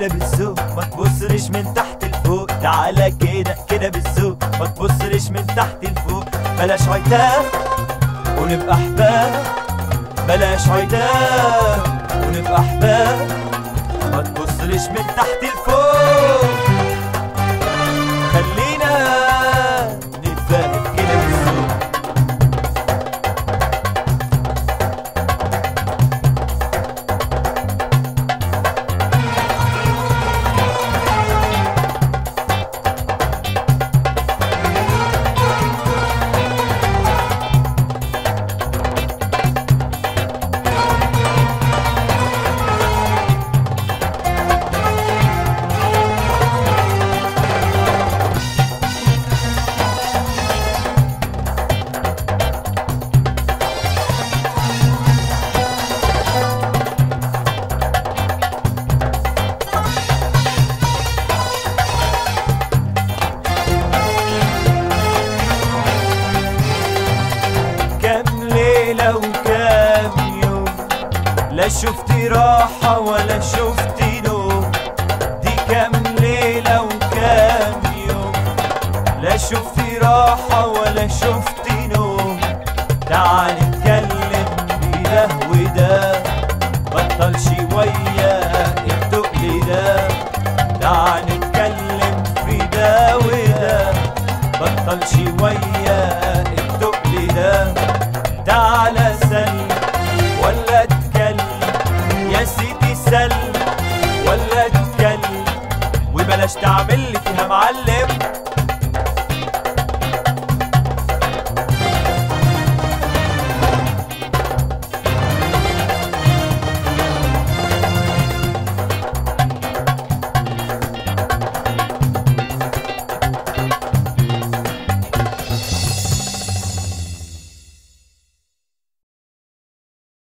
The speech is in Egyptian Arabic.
كده بالذوق ما تبصرش من تحت لفوق تعالى كده كده بالذوق ما تبصرش من تحت لفوق بلاش عتاب ونبقى احباب بلاش عتاب ونبقى احباب ما تبصرش من تحت لفوق خلينا نتفاهم كده بالذوق كام ليلة وكام يوم لا شفت راحة ولا شفت نوم دي كام ليلة وكام يوم لا شفت راحة ولا شفت نوم تعال نتكلم بده وده بطل شوية التقل ده تعال نتكلم في ده وده بطل شوية التقل ده تعالى سل ولا اتكلم يا سيدي سل ولا اتكلم وبلاش تعمل لي فيها معلم